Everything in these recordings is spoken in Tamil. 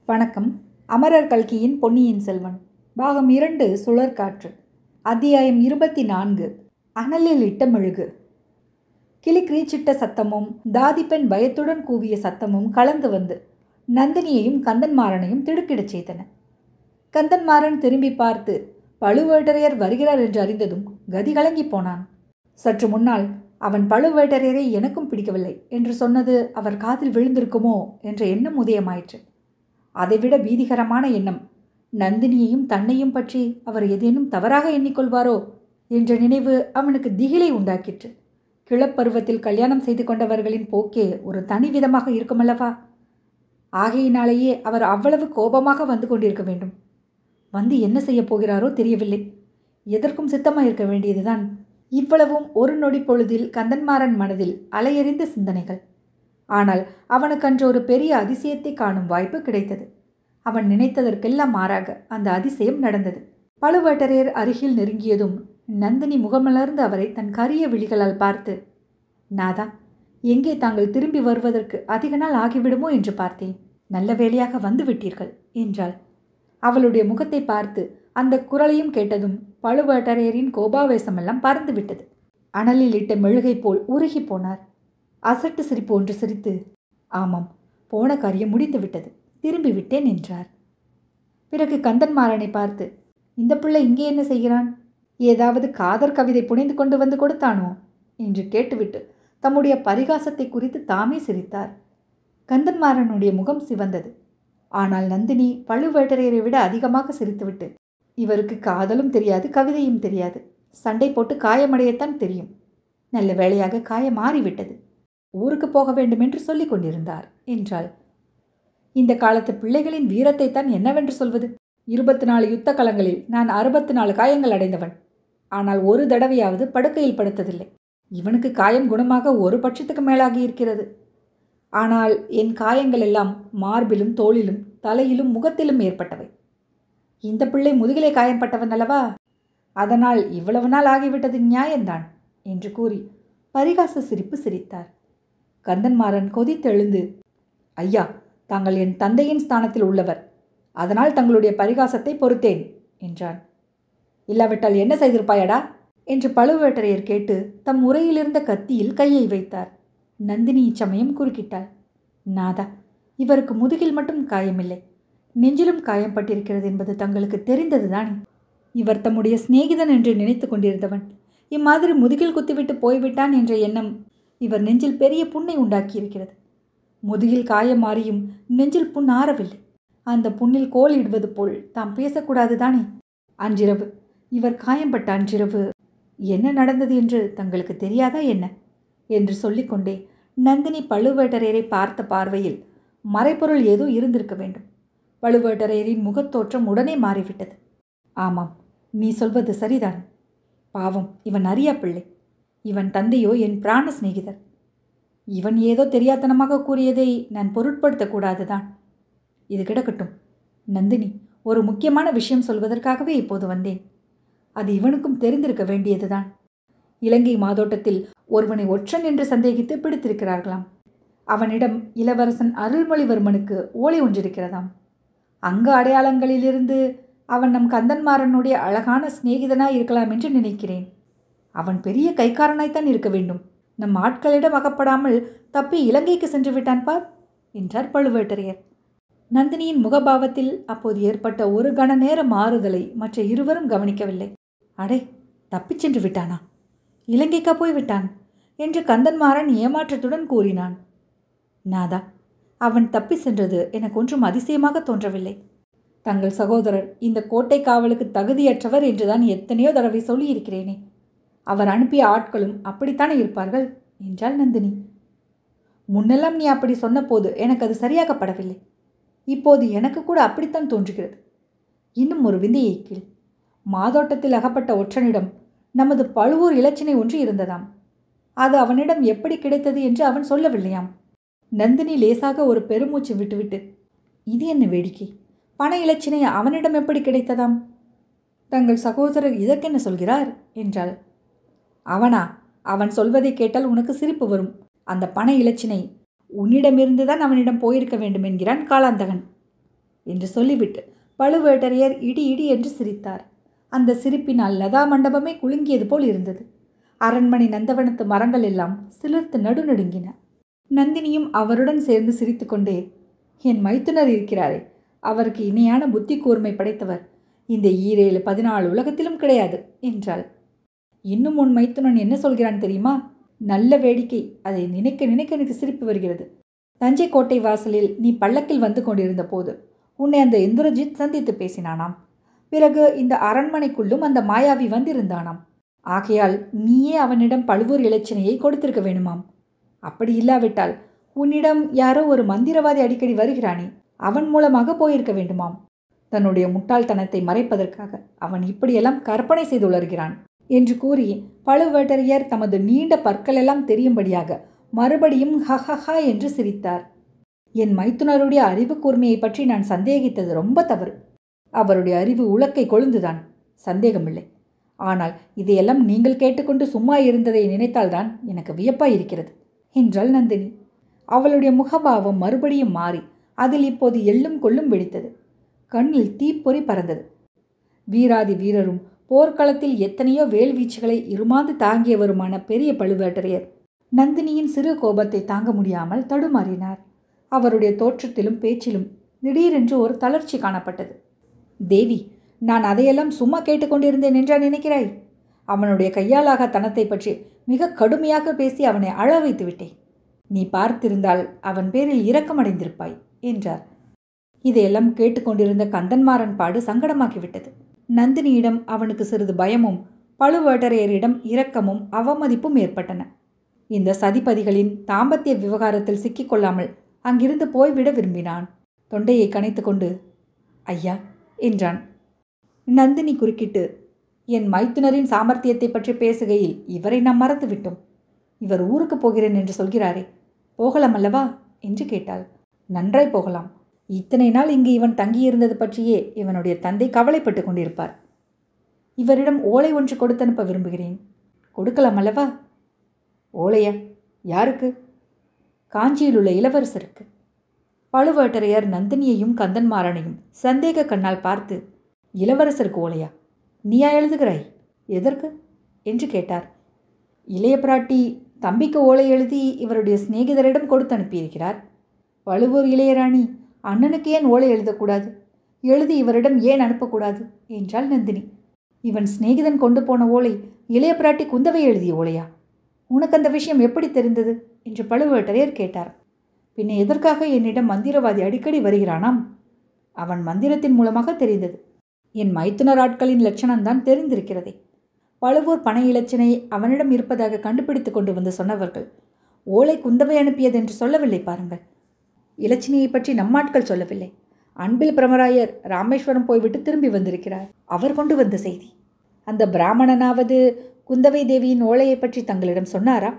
வணக்கம் அமரர் கல்கியின் பொன்னியின் செல்வன் பாகம் இரண்டு சுழற்காற்று அத்தியாயம் இருபத்தி நான்கு அனலில் இட்ட மெழுகு கிளி கிரீச்சிட்ட சத்தமும் தாதிப்பெண் பயத்துடன் கூவிய சத்தமும் கலந்து வந்து நந்தினியையும் கந்தன்மாறனையும் திடுக்கிடச் செய்தன கந்தன்மாறன் திரும்பி பார்த்து பழுவேட்டரையர் வருகிறார் என்று அறிந்ததும் கதி கலங்கி போனான் சற்று முன்னால் அவன் பழுவேட்டரையரை எனக்கும் பிடிக்கவில்லை என்று சொன்னது அவர் காதில் விழுந்திருக்குமோ என்ற எண்ணம் உதயமாயிற்று அதைவிட பீதிகரமான எண்ணம் நந்தினியையும் தன்னையும் பற்றி அவர் ஏதேனும் தவறாக எண்ணிக்கொள்வாரோ என்ற நினைவு அவனுக்கு திகிலை உண்டாக்கிற்று கிளப்பருவத்தில் கல்யாணம் செய்து கொண்டவர்களின் போக்கே ஒரு தனி விதமாக இருக்குமல்லவா ஆகையினாலேயே அவர் அவ்வளவு கோபமாக வந்து கொண்டிருக்க வேண்டும் வந்து என்ன செய்யப் போகிறாரோ தெரியவில்லை எதற்கும் சித்தமாக இருக்க வேண்டியதுதான் இவ்வளவும் ஒரு நொடி பொழுதில் கந்தன்மாறன் மனதில் அலையெறிந்த சிந்தனைகள் ஆனால் அவனுக்கன்று ஒரு பெரிய அதிசயத்தை காணும் வாய்ப்பு கிடைத்தது அவன் நினைத்ததற்கெல்லாம் மாறாக அந்த அதிசயம் நடந்தது பழுவேட்டரையர் அருகில் நெருங்கியதும் நந்தினி முகமலர்ந்து அவரை தன் கரிய விழிகளால் பார்த்து நாதா எங்கே தாங்கள் திரும்பி வருவதற்கு அதிக நாள் ஆகிவிடுமோ என்று பார்த்தேன் நல்ல வேலையாக வந்து விட்டீர்கள் என்றாள் அவளுடைய முகத்தை பார்த்து அந்த குரலையும் கேட்டதும் பழுவேட்டரையரின் கோபாவேசமெல்லாம் பறந்து விட்டது அனலில் இட்ட மெழுகை போல் உருகி போனார் அசட்டு சிரிப்பு ஒன்று சிரித்து ஆமாம் போன காரியம் முடிந்து விட்டது திரும்பி விட்டேன் என்றார் பிறகு கந்தன்மாறனை பார்த்து இந்த பிள்ளை இங்கே என்ன செய்கிறான் ஏதாவது காதர் கவிதை புனைந்து கொண்டு வந்து கொடுத்தானோ என்று கேட்டுவிட்டு தம்முடைய பரிகாசத்தை குறித்து தாமே சிரித்தார் கந்தன்மாறனுடைய முகம் சிவந்தது ஆனால் நந்தினி பழுவேட்டரையரை விட அதிகமாக சிரித்துவிட்டு இவருக்கு காதலும் தெரியாது கவிதையும் தெரியாது சண்டை போட்டு காயமடையத்தான் தெரியும் நல்ல வேளையாக காயம் மாறிவிட்டது ஊருக்கு போக வேண்டும் என்று சொல்லிக் கொண்டிருந்தார் என்றாள் இந்த காலத்து பிள்ளைகளின் வீரத்தை தான் என்னவென்று சொல்வது இருபத்தி நாலு யுத்த களங்களில் நான் அறுபத்தி நாலு காயங்கள் அடைந்தவன் ஆனால் ஒரு தடவையாவது படுக்கையில் படுத்ததில்லை இவனுக்கு காயம் குணமாக ஒரு பட்சத்துக்கு மேலாகி இருக்கிறது ஆனால் என் காயங்கள் எல்லாம் மார்பிலும் தோளிலும் தலையிலும் முகத்திலும் ஏற்பட்டவை இந்த பிள்ளை முதுகிலே காயம்பட்டவன் அல்லவா அதனால் இவ்வளவு நாள் ஆகிவிட்டது நியாயம்தான் என்று கூறி பரிகாச சிரிப்பு சிரித்தார் கந்தன்மாறன் கொதித்தெழுந்து ஐயா தாங்கள் என் தந்தையின் ஸ்தானத்தில் உள்ளவர் அதனால் தங்களுடைய பரிகாசத்தை பொறுத்தேன் என்றான் இல்லாவிட்டால் என்ன செய்திருப்பாயடா என்று பழுவேட்டரையர் கேட்டு தம் உரையிலிருந்த கத்தியில் கையை வைத்தார் நந்தினி இச்சமயம் குறுக்கிட்டாள் நாதா இவருக்கு முதுகில் மட்டும் காயமில்லை நெஞ்சிலும் காயம்பட்டிருக்கிறது என்பது தங்களுக்கு தெரிந்ததுதானே இவர் தம்முடைய சிநேகிதன் என்று நினைத்து கொண்டிருந்தவன் இம்மாதிரி முதுகில் குத்திவிட்டு போய்விட்டான் என்ற எண்ணம் இவர் நெஞ்சில் பெரிய புண்ணை உண்டாக்கியிருக்கிறது முதுகில் காயம் மாறியும் நெஞ்சில் புண் ஆறவில்லை அந்த புண்ணில் கோல் இடுவது போல் தாம் பேசக்கூடாது தானே அன்றிரவு இவர் காயம்பட்ட அன்றிரவு என்ன நடந்தது என்று தங்களுக்கு தெரியாதா என்ன என்று சொல்லிக்கொண்டே நந்தினி பழுவேட்டரையரை பார்த்த பார்வையில் மறைப்பொருள் ஏதோ இருந்திருக்க வேண்டும் பழுவேட்டரையரின் முகத்தோற்றம் உடனே மாறிவிட்டது ஆமாம் நீ சொல்வது சரிதான் பாவம் இவன் அரியா பிள்ளை இவன் தந்தையோ என் பிராண சிநேகிதர் இவன் ஏதோ தெரியாத்தனமாக கூறியதை நான் பொருட்படுத்தக்கூடாதுதான் இது கிடக்கட்டும் நந்தினி ஒரு முக்கியமான விஷயம் சொல்வதற்காகவே இப்போது வந்தேன் அது இவனுக்கும் தெரிந்திருக்க வேண்டியதுதான் இலங்கை மாதோட்டத்தில் ஒருவனை ஒற்றன் என்று சந்தேகித்து பிடித்திருக்கிறார்களாம் அவனிடம் இளவரசன் அருள்மொழிவர்மனுக்கு ஓலை ஒன்றிருக்கிறதாம் அங்கு அடையாளங்களிலிருந்து அவன் நம் கந்தன்மாறனுடைய அழகான சிநேகிதனாய் இருக்கலாம் என்று நினைக்கிறேன் அவன் பெரிய கைக்காரனாய்த்தான் இருக்க வேண்டும் நம் ஆட்களிடம் அகப்படாமல் தப்பி இலங்கைக்கு சென்று விட்டான் பார் என்றார் பழுவேட்டரையர் நந்தினியின் முகபாவத்தில் அப்போது ஏற்பட்ட ஒரு கண நேர மாறுதலை மற்ற இருவரும் கவனிக்கவில்லை அடே தப்பிச் சென்று விட்டானா இலங்கைக்கா போய்விட்டான் என்று கந்தன்மாறன் ஏமாற்றத்துடன் கூறினான் நாதா அவன் தப்பி சென்றது எனக்கு ஒன்றும் அதிசயமாக தோன்றவில்லை தங்கள் சகோதரர் இந்த கோட்டை காவலுக்கு தகுதியற்றவர் என்றுதான் எத்தனையோ தடவை சொல்லியிருக்கிறேனே அவர் அனுப்பிய ஆட்களும் அப்படித்தானே இருப்பார்கள் என்றாள் நந்தினி முன்னெல்லாம் நீ அப்படி சொன்னபோது எனக்கு அது சரியாகப்படவில்லை இப்போது எனக்கு கூட அப்படித்தான் தோன்றுகிறது இன்னும் ஒரு விந்தையை கீழ் மாதோட்டத்தில் அகப்பட்ட ஒற்றனிடம் நமது பழுவூர் இலச்சினை ஒன்று இருந்ததாம் அது அவனிடம் எப்படி கிடைத்தது என்று அவன் சொல்லவில்லையாம் நந்தினி லேசாக ஒரு பெருமூச்சு விட்டுவிட்டு இது என்ன வேடிக்கை பண இலச்சினை அவனிடம் எப்படி கிடைத்ததாம் தங்கள் சகோதரர் இதற்கென்ன சொல்கிறார் என்றாள் அவனா அவன் சொல்வதை கேட்டால் உனக்கு சிரிப்பு வரும் அந்த பண இலச்சினை உன்னிடமிருந்து தான் அவனிடம் போயிருக்க வேண்டும் என்கிறான் காலாந்தகன் என்று சொல்லிவிட்டு பழுவேட்டரையர் இடி இடி என்று சிரித்தார் அந்த சிரிப்பினால் லதா மண்டபமே குலுங்கியது போல் இருந்தது அரண்மனை நந்தவனத்து மரங்கள் எல்லாம் சிலிர்த்து நடுநடுங்கின நந்தினியும் அவருடன் சேர்ந்து சிரித்துக்கொண்டே என் மைத்துனர் இருக்கிறாரே அவருக்கு இணையான புத்தி கூர்மை படைத்தவர் இந்த ஈரேழு பதினாலு உலகத்திலும் கிடையாது என்றாள் இன்னும் உன் மைத்துனன் என்ன சொல்கிறான் தெரியுமா நல்ல வேடிக்கை அதை நினைக்க நினைக்க எனக்கு சிரிப்பு வருகிறது தஞ்சை கோட்டை வாசலில் நீ பல்லக்கில் வந்து கொண்டிருந்த போது உன்னை அந்த இந்திரஜித் சந்தித்து பேசினானாம் பிறகு இந்த அரண்மனைக்குள்ளும் அந்த மாயாவி வந்திருந்தானாம் ஆகையால் நீயே அவனிடம் பழுவூர் இலச்சினையை கொடுத்திருக்க வேணுமாம் அப்படி இல்லாவிட்டால் உன்னிடம் யாரோ ஒரு மந்திரவாதி அடிக்கடி வருகிறானே அவன் மூலமாக போயிருக்க வேண்டுமாம் தன்னுடைய முட்டாள்தனத்தை மறைப்பதற்காக அவன் இப்படியெல்லாம் கற்பனை செய்துள்ளர்கிறான் என்று கூறி பழுவேட்டரையர் தமது நீண்ட பற்களெல்லாம் தெரியும்படியாக மறுபடியும் ஹஹஹா என்று சிரித்தார் என் மைத்துனருடைய அறிவு கூர்மையை பற்றி நான் சந்தேகித்தது ரொம்ப தவறு அவருடைய அறிவு உலக்கை கொழுந்துதான் சந்தேகமில்லை ஆனால் இதையெல்லாம் நீங்கள் கேட்டுக்கொண்டு சும்மா இருந்ததை நினைத்தால்தான் எனக்கு வியப்பாய் இருக்கிறது என்றாள் நந்தினி அவளுடைய முகபாவம் மறுபடியும் மாறி அதில் இப்போது எள்ளும் கொள்ளும் வெடித்தது கண்ணில் தீப்பொறி பறந்தது வீராதி வீரரும் போர்க்களத்தில் எத்தனையோ வேல்வீச்சுகளை இருமாந்து தாங்கியவருமான பெரிய பழுவேட்டரையர் நந்தினியின் சிறு கோபத்தை தாங்க முடியாமல் தடுமாறினார் அவருடைய தோற்றத்திலும் பேச்சிலும் திடீரென்று ஒரு தளர்ச்சி காணப்பட்டது தேவி நான் அதையெல்லாம் சும்மா கேட்டுக்கொண்டிருந்தேன் என்றா நினைக்கிறாய் அவனுடைய கையாலாக தனத்தை பற்றி மிக கடுமையாக பேசி அவனை அழ வைத்து விட்டேன் நீ பார்த்திருந்தால் அவன் பேரில் இரக்கமடைந்திருப்பாய் என்றார் இதையெல்லாம் கேட்டுக்கொண்டிருந்த கந்தன்மாறன் பாடு சங்கடமாக்கிவிட்டது நந்தினியிடம் அவனுக்கு சிறிது பயமும் பழுவேட்டரையரிடம் இரக்கமும் அவமதிப்பும் ஏற்பட்டன இந்த சதிபதிகளின் தாம்பத்திய விவகாரத்தில் சிக்கிக்கொள்ளாமல் அங்கிருந்து போய்விட விரும்பினான் தொண்டையை கனைத்துக்கொண்டு ஐயா என்றான் நந்தினி குறுக்கிட்டு என் மைத்துனரின் சாமர்த்தியத்தை பற்றி பேசுகையில் இவரை நாம் மறந்து விட்டோம் இவர் ஊருக்கு போகிறேன் என்று சொல்கிறாரே போகலாம் அல்லவா என்று கேட்டாள் நன்றாய் போகலாம் இத்தனை நாள் இங்கு இவன் தங்கியிருந்தது பற்றியே இவனுடைய தந்தை கவலைப்பட்டு கொண்டிருப்பார் இவரிடம் ஓலை ஒன்று கொடுத்தனுப்ப விரும்புகிறேன் கொடுக்கலாம் அல்லவா ஓலையா யாருக்கு காஞ்சியில் உள்ள இளவரசருக்கு பழுவேட்டரையர் நந்தினியையும் கந்தன்மாறனையும் சந்தேக கண்ணால் பார்த்து இளவரசருக்கு ஓலையா நீயா எழுதுகிறாய் எதற்கு என்று கேட்டார் இளைய பிராட்டி தம்பிக்கு ஓலை எழுதி இவருடைய சிநேகிதரிடம் கொடுத்து அனுப்பியிருக்கிறார் பழுவூர் இளையராணி அண்ணனுக்கு ஏன் ஓலை எழுதக்கூடாது எழுதி இவரிடம் ஏன் அனுப்பக்கூடாது என்றாள் நந்தினி இவன் சிநேகிதன் கொண்டு போன ஓலை இளைய பிராட்டி குந்தவை எழுதிய ஓலையா உனக்கு அந்த விஷயம் எப்படி தெரிந்தது என்று பழுவேட்டரையர் கேட்டார் பின்ன எதற்காக என்னிடம் மந்திரவாதி அடிக்கடி வருகிறானாம் அவன் மந்திரத்தின் மூலமாக தெரிந்தது என் மைத்துனர் ஆட்களின் லட்சணம்தான் தெரிந்திருக்கிறதே பழுவூர் பண இலச்சினை அவனிடம் இருப்பதாக கண்டுபிடித்து கொண்டு வந்து சொன்னவர்கள் ஓலை குந்தவை அனுப்பியது என்று சொல்லவில்லை பாருங்கள் இலச்சினையை பற்றி நம்மாட்கள் சொல்லவில்லை அன்பில் பிரமராயர் ராமேஸ்வரம் போய்விட்டு திரும்பி வந்திருக்கிறார் அவர் கொண்டு வந்த செய்தி அந்த பிராமணனாவது குந்தவை தேவியின் ஓலையை பற்றி தங்களிடம் சொன்னாரா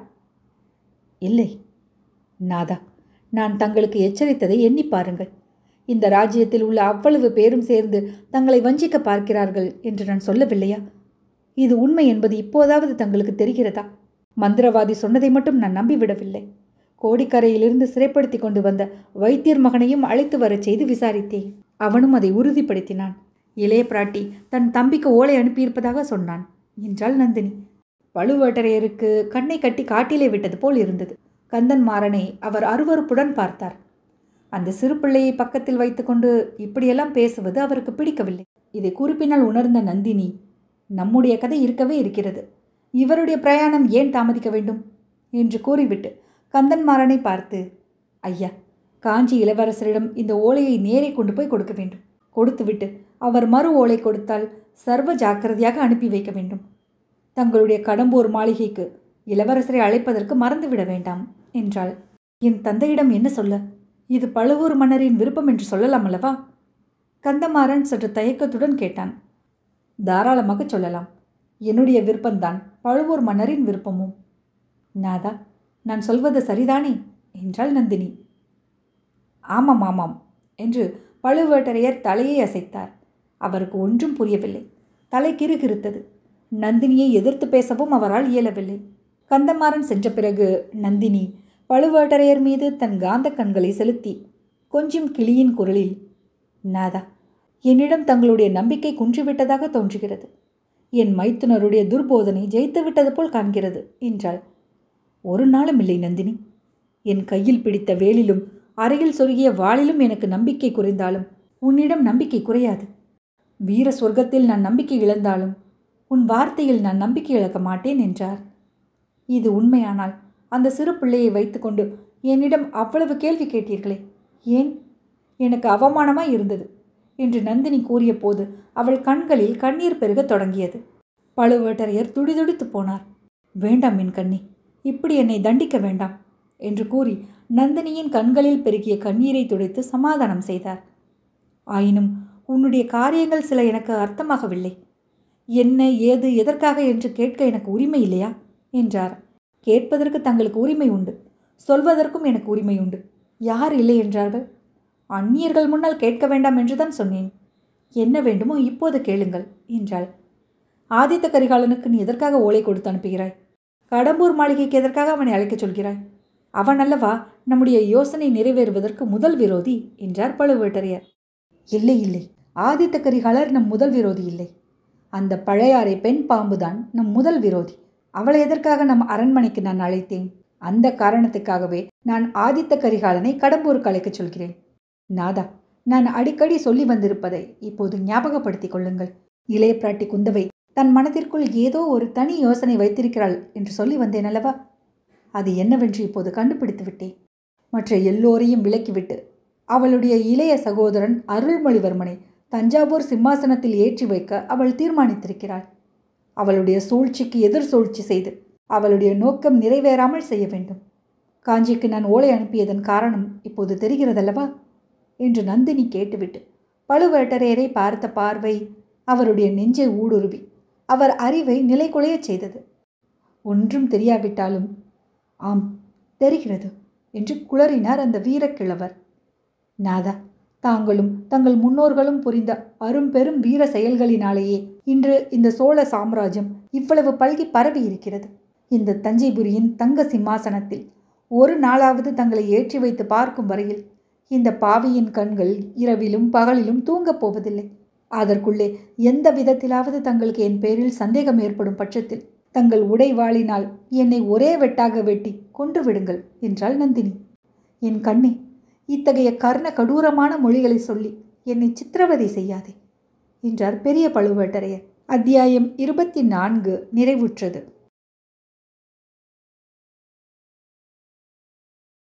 இல்லை நாதா நான் தங்களுக்கு எச்சரித்ததை எண்ணி பாருங்கள் இந்த ராஜ்யத்தில் உள்ள அவ்வளவு பேரும் சேர்ந்து தங்களை வஞ்சிக்க பார்க்கிறார்கள் என்று நான் சொல்லவில்லையா இது உண்மை என்பது இப்போதாவது தங்களுக்கு தெரிகிறதா மந்திரவாதி சொன்னதை மட்டும் நான் நம்பிவிடவில்லை கோடிக்கரையிலிருந்து சிறைப்படுத்தி கொண்டு வந்த வைத்தியர் மகனையும் அழைத்து வரச் செய்து விசாரித்தேன் அவனும் அதை உறுதிப்படுத்தினான் இளைய பிராட்டி தன் தம்பிக்கு ஓலை அனுப்பியிருப்பதாக சொன்னான் என்றாள் நந்தினி பழுவேட்டரையருக்கு கண்ணை கட்டி காட்டிலே விட்டது போல் இருந்தது கந்தன் மாறனை அவர் அருவறுப்புடன் பார்த்தார் அந்த சிறு பிள்ளையை பக்கத்தில் வைத்துக்கொண்டு இப்படியெல்லாம் பேசுவது அவருக்கு பிடிக்கவில்லை இதை குறிப்பினால் உணர்ந்த நந்தினி நம்முடைய கதை இருக்கவே இருக்கிறது இவருடைய பிரயாணம் ஏன் தாமதிக்க வேண்டும் என்று கூறிவிட்டு கந்தன்மாறனை பார்த்து ஐயா காஞ்சி இளவரசரிடம் இந்த ஓலையை நேரே கொண்டு போய் கொடுக்க வேண்டும் கொடுத்துவிட்டு அவர் மறு ஓலை கொடுத்தால் சர்வ ஜாக்கிரதையாக அனுப்பி வைக்க வேண்டும் தங்களுடைய கடம்பூர் மாளிகைக்கு இளவரசரை அழைப்பதற்கு மறந்துவிட வேண்டாம் என்றாள் என் தந்தையிடம் என்ன சொல்ல இது பழுவூர் மன்னரின் விருப்பம் என்று சொல்லலாம் அல்லவா கந்தமாறன் சற்று தயக்கத்துடன் கேட்டான் தாராளமாக சொல்லலாம் என்னுடைய விருப்பம்தான் பழுவூர் மன்னரின் விருப்பமும் நாதா நான் சொல்வது சரிதானே என்றாள் நந்தினி ஆமாம் ஆமாம் என்று பழுவேட்டரையர் தலையை அசைத்தார் அவருக்கு ஒன்றும் புரியவில்லை தலை கிறுகிறுத்தது நந்தினியை எதிர்த்து பேசவும் அவரால் இயலவில்லை கந்தமாறன் சென்ற பிறகு நந்தினி பழுவேட்டரையர் மீது தன் காந்த கண்களை செலுத்தி கொஞ்சம் கிளியின் குரலில் நாதா என்னிடம் தங்களுடைய நம்பிக்கை குன்றிவிட்டதாக தோன்றுகிறது என் மைத்துனருடைய துர்போதனை ஜெயித்து விட்டது போல் காண்கிறது என்றாள் ஒரு நாளும் இல்லை நந்தினி என் கையில் பிடித்த வேலிலும் அறையில் சொருகிய வாளிலும் எனக்கு நம்பிக்கை குறைந்தாலும் உன்னிடம் நம்பிக்கை குறையாது வீர சொர்க்கத்தில் நான் நம்பிக்கை இழந்தாலும் உன் வார்த்தையில் நான் நம்பிக்கை இழக்க மாட்டேன் என்றார் இது உண்மையானால் அந்த சிறு பிள்ளையை வைத்துக்கொண்டு என்னிடம் அவ்வளவு கேள்வி கேட்டீர்களே ஏன் எனக்கு அவமானமாய் இருந்தது என்று நந்தினி கூறிய போது அவள் கண்களில் கண்ணீர் பெருகத் தொடங்கியது பழுவேட்டரையர் துடிதுடித்து போனார் வேண்டாம் என் கண்ணி இப்படி என்னை தண்டிக்க வேண்டாம் என்று கூறி நந்தினியின் கண்களில் பெருகிய கண்ணீரை துடைத்து சமாதானம் செய்தார் ஆயினும் உன்னுடைய காரியங்கள் சில எனக்கு அர்த்தமாகவில்லை என்ன ஏது எதற்காக என்று கேட்க எனக்கு உரிமை இல்லையா என்றார் கேட்பதற்கு தங்களுக்கு உரிமை உண்டு சொல்வதற்கும் எனக்கு உரிமை உண்டு யார் இல்லை என்றார்கள் அந்நியர்கள் முன்னால் கேட்க வேண்டாம் என்றுதான் சொன்னேன் என்ன வேண்டுமோ இப்போது கேளுங்கள் என்றாள் ஆதித்த கரிகாலனுக்கு நீ எதற்காக ஓலை கொடுத்து அனுப்புகிறாய் கடம்பூர் மாளிகைக்கு எதற்காக அவனை அழைக்கச் சொல்கிறாய் அவன் அல்லவா நம்முடைய யோசனை நிறைவேறுவதற்கு முதல் விரோதி என்றார் பழுவேட்டரையர் இல்லை இல்லை ஆதித்த கரிகாலர் நம் முதல் விரோதி இல்லை அந்த பழையாறை பெண் பாம்புதான் நம் முதல் விரோதி அவளை எதற்காக நம் அரண்மனைக்கு நான் அழைத்தேன் அந்த காரணத்துக்காகவே நான் ஆதித்த கரிகாலனை கடம்பூருக்கு அழைக்கச் சொல்கிறேன் நாதா நான் அடிக்கடி சொல்லி வந்திருப்பதை இப்போது ஞாபகப்படுத்திக் கொள்ளுங்கள் இளைய பிராட்டி குந்தவை தன் மனதிற்குள் ஏதோ ஒரு தனி யோசனை வைத்திருக்கிறாள் என்று சொல்லி வந்தேன் அல்லவா அது என்னவென்று இப்போது கண்டுபிடித்து விட்டேன் மற்ற எல்லோரையும் விலக்கிவிட்டு அவளுடைய இளைய சகோதரன் அருள்மொழிவர்மனை தஞ்சாவூர் சிம்மாசனத்தில் ஏற்றி வைக்க அவள் தீர்மானித்திருக்கிறாள் அவளுடைய சூழ்ச்சிக்கு எதிர் சூழ்ச்சி செய்து அவளுடைய நோக்கம் நிறைவேறாமல் செய்ய வேண்டும் காஞ்சிக்கு நான் ஓலை அனுப்பியதன் காரணம் இப்போது தெரிகிறதல்லவா என்று நந்தினி கேட்டுவிட்டு பழுவேட்டரையரை பார்த்த பார்வை அவருடைய நெஞ்சை ஊடுருவி அவர் அறிவை நிலைகுலையச் செய்தது ஒன்றும் தெரியாவிட்டாலும் ஆம் தெரிகிறது என்று குளறினார் அந்த வீரக்கிழவர் நாதா தாங்களும் தங்கள் முன்னோர்களும் புரிந்த அரும்பெரும் வீர செயல்களினாலேயே இன்று இந்த சோழ சாம்ராஜ்யம் இவ்வளவு பல்கி பரவி இருக்கிறது இந்த தஞ்சைபுரியின் தங்க சிம்மாசனத்தில் ஒரு நாளாவது தங்களை ஏற்றி வைத்து பார்க்கும் வரையில் இந்த பாவியின் கண்கள் இரவிலும் பகலிலும் தூங்கப் போவதில்லை அதற்குள்ளே எந்த விதத்திலாவது தங்களுக்கு என் பேரில் சந்தேகம் ஏற்படும் பட்சத்தில் தங்கள் உடைவாளினால் என்னை ஒரே வெட்டாக வெட்டி கொன்று விடுங்கள் என்றாள் நந்தினி என் கண்ணே இத்தகைய கர்ண கடூரமான மொழிகளை சொல்லி என்னை சித்திரவதை செய்யாதே என்றார் பெரிய பழுவேட்டரையர் அத்தியாயம் இருபத்தி நான்கு நிறைவுற்றது